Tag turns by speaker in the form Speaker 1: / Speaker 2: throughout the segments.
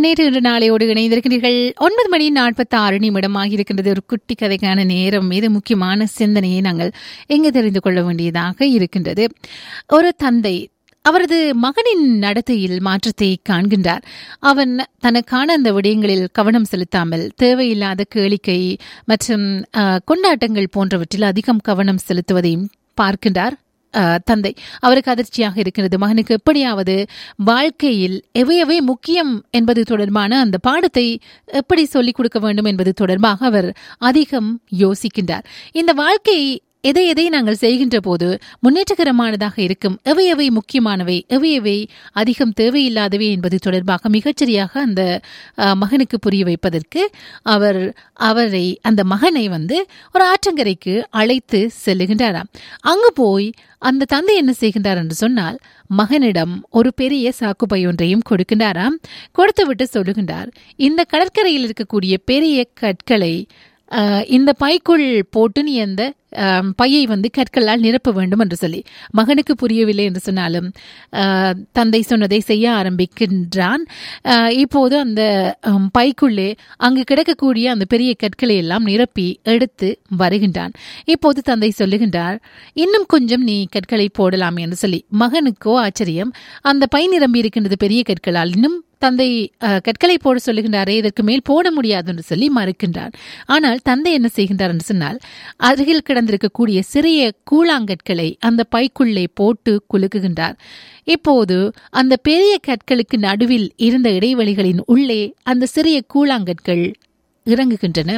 Speaker 1: நேற்று இன்று நாளையோடு இணைந்திருக்கிறீர்கள் ஒன்பது மணி நாற்பத்தி ஆறு நிமிடமாக இருக்கின்றது ஒரு குட்டி கதைக்கான நேரம் மீது முக்கியமான சிந்தனையை நாங்கள் எங்கு தெரிந்து கொள்ள வேண்டியதாக இருக்கின்றது ஒரு தந்தை அவரது மகனின் நடத்தையில் மாற்றத்தை காண்கின்றார் அவன் தனக்கான அந்த விடயங்களில் கவனம் செலுத்தாமல் தேவையில்லாத கேளிக்கை மற்றும் அஹ், கொண்டாட்டங்கள் போன்றவற்றில் அதிகம் கவனம் செலுத்துவதையும் பார்க்கின்றார் அஹ், தந்தை அவருக்கு அதிர்ச்சியாக இருக்கிறது மகனுக்கு எப்படியாவது வாழ்க்கையில் எவையவை முக்கியம் என்பது தொடர்பான அந்த பாடத்தை எப்படி சொல்லிக் கொடுக்க வேண்டும் என்பது தொடர்பாக அவர் அதிகம் யோசிக்கின்றார் இந்த வாழ்க்கை எதை எதை நாங்கள் செய்கின்ற போது முன்னேற்றகரமானதாக இருக்கும் எவை எவை முக்கியமானவை எவை எவை அதிகம் தேவையில்லாதவை என்பது தொடர்பாக மிகச்சரியாக அந்த அஹ், மகனுக்கு புரிய வைப்பதற்கு அவர் அவரை அந்த மகனை வந்து ஒரு ஆற்றங்கரைக்கு அழைத்து செல்லுகின்றாராம் அங்கு போய் அந்த தந்தை என்ன செய்கின்றார் என்று சொன்னால் மகனிடம் ஒரு பெரிய சாக்குப்பை ஒன்றையும் கொடுக்கின்றாராம் கொடுத்துவிட்டு சொல்லுகின்றார் இந்த கடற்கரையில் இருக்கக்கூடிய பெரிய கற்களை அஹ், இந்த பைக்குள் போட்டு நீ அந்த அஹ், பையை வந்து கற்களால் நிரப்ப வேண்டும் என்று சொல்லி மகனுக்கு புரியவில்லை என்று சொன்னாலும் அஹ், தந்தை சொன்னதை செய்ய ஆரம்பிக்கின்றான் அஹ், இப்போது அந்த அம், பைக்குள்ளே அங்கு கிடக்கக்கூடிய அந்த பெரிய கற்களை எல்லாம் நிரப்பி எடுத்து வருகின்றான் இப்போது தந்தை சொல்லுகின்றார் இன்னும் கொஞ்சம் நீ கற்களை போடலாம் என்று சொல்லி மகனுக்கோ ஆச்சரியம் அந்த பை நிரம்பி இருக்கின்றது பெரிய கற்களால் இன்னும் தந்தை அஹ், கற்களை போட சொல்லுகின்றாரே இதற்கு மேல் போட முடியாது என்று சொல்லி மறுக்கின்றார் ஆனால் தந்தை என்ன செய்கின்றார் என்று சொன்னால் அருகில் கிடந்திருக்கக்கூடிய சிறிய கூழாங்கற்களை அந்த பைக்குள்ளே போட்டு குலுக்குகின்றார் இப்போது அந்த பெரிய கற்களுக்கு நடுவில் இருந்த இடைவெளிகளின் உள்ளே அந்த சிறிய கூழாங்கற்கள் இறங்குகின்றன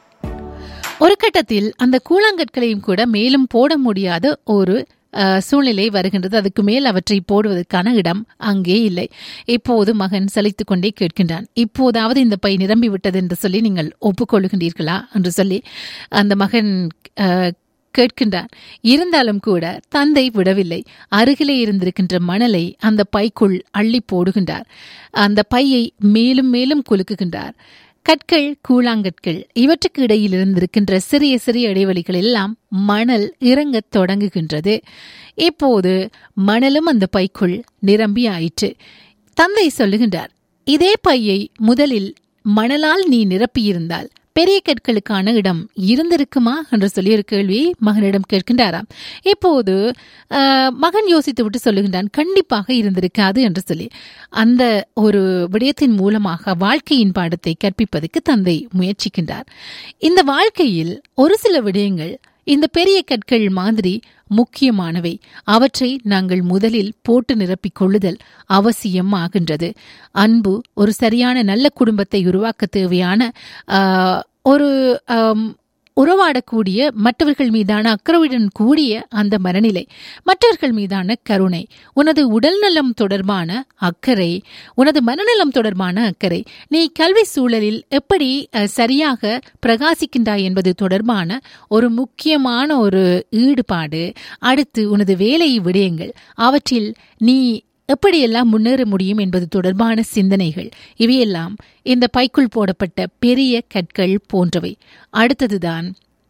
Speaker 1: ஒரு கட்டத்தில் அந்த கூழாங்கற்களையும் கூட மேலும் போட முடியாத ஒரு அஹ், சூழ்நிலை வருகின்றது அதுக்கு மேல் அவற்றை போடுவதற்கான இடம் அங்கே இல்லை இப்போது மகன் சலித்துக் கொண்டே கேட்கின்றான் இப்போதாவது இந்த பை நிரம்பி விட்டது என்று சொல்லி நீங்கள் ஒப்புக்கொள்ளுகின்றீர்களா என்று சொல்லி அந்த மகன் அஹ், கேட்கின்றான் இருந்தாலும் கூட தந்தை விடவில்லை அருகிலே இருந்திருக்கின்ற மணலை அந்த பைக்குள் அள்ளி போடுகின்றார் அந்த பையை மேலும் மேலும் குலுக்குகின்றார் கற்கள் கூழாங்கற்கள் இவற்றுக்கு இடையில் இருந்திருக்கின்ற சிறிய சிறிய இடைவெளிகள் எல்லாம் மணல் இறங்கத் தொடங்குகின்றது இப்போது மணலும் அந்த பைக்குள் நிரம்பி ஆயிற்று தந்தை சொல்லுகின்றார் இதே பையை முதலில் மணலால் நீ நிரப்பியிருந்தால் பெரிய கற்களுக்கான இடம் இருந்திருக்குமா என்று சொல்லி ஒரு கேள்வியை மகனிடம் கேட்கின்றாராம் இப்போது ஆஹ், மகன் யோசித்து விட்டு சொல்லுகின்றான் கண்டிப்பாக இருந்திருக்காது என்று சொல்லி அந்த ஒரு விடயத்தின் மூலமாக வாழ்க்கையின் பாடத்தை கற்பிப்பதற்கு தந்தை முயற்சிக்கின்றார் இந்த வாழ்க்கையில் ஒரு சில விடயங்கள் இந்த பெரிய கற்கள் மாதிரி முக்கியமானவை அவற்றை நாங்கள் முதலில் போட்டு நிரப்பிக் கொள்ளுதல் அவசியம் ஆகின்றது அன்பு ஒரு சரியான நல்ல குடும்பத்தை உருவாக்க தேவையான ஆஹ், ஒரு ஆம், உறவாடக்கூடிய மற்றவர்கள் மீதான அக்கறையுடன் கூடிய அந்த மனநிலை மற்றவர்கள் மீதான கருணை உனது உடல்நலம் தொடர்பான அக்கறை உனது மனநலம் தொடர்பான அக்கறை நீ கல்வி சூழலில் எப்படி அஹ், சரியாக பிரகாசிக்கின்றாய் என்பது தொடர்பான ஒரு முக்கியமான ஒரு ஈடுபாடு அடுத்து உனது வேலை விடயங்கள் அவற்றில் நீ எப்படியெல்லாம் முன்னேற முடியும் என்பது தொடர்பான சிந்தனைகள் இவையெல்லாம் இந்த பைக்குள் போடப்பட்ட பெரிய கற்கள் போன்றவை அடுத்ததுதான்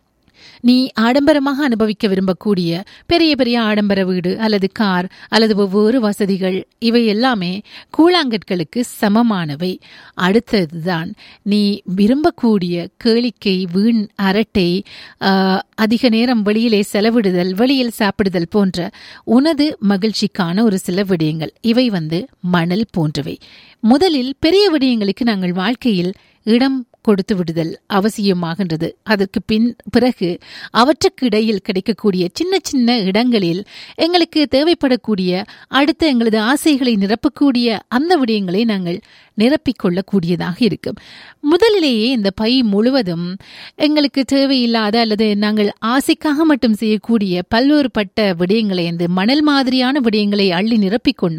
Speaker 1: நீ ஆடம்பரமாக அனுபவிக்க விரும்பக்கூடிய பெரிய பெரிய ஆடம்பர வீடு அல்லது கார் அல்லது ஒவ்வொரு வசதிகள் இவை எல்லாமே கூழாங்கற்களுக்கு சமமானவை அடுத்ததுதான் நீ விரும்பக்கூடிய கேளிக்கை வீண் அரட்டை ஆஹ், அதிக நேரம் வெளியிலே செலவிடுதல் வெளியில் சாப்பிடுதல் போன்ற உனது மகிழ்ச்சிக்கான ஒரு சில விடயங்கள் இவை வந்து மணல் போன்றவை முதலில் பெரிய விடயங்களுக்கு நாங்கள் வாழ்க்கையில் இடம் கொடுத்து விடுதல் அவசியமாகின்றது அதற்கு பின் பிறகு அவற்றுக்கு இடையில் கிடைக்கக்கூடிய சின்ன சின்ன இடங்களில் எங்களுக்கு தேவைப்படக்கூடிய அடுத்த எங்களது ஆசைகளை நிரப்பக்கூடிய அந்த விடயங்களை நாங்கள் நிரப்பிக் கொள்ளக்கூடியதாக இருக்கும் முதலிலேயே இந்த பை முழுவதும் எங்களுக்கு தேவையில்லாத அல்லது நாங்கள் ஆசைக்காக மட்டும் செய்யக்கூடிய பல்வேறுபட்ட விடயங்களை இந்த மணல் மாதிரியான விடயங்களை அள்ளி நிரப்பிக் கொண்டால்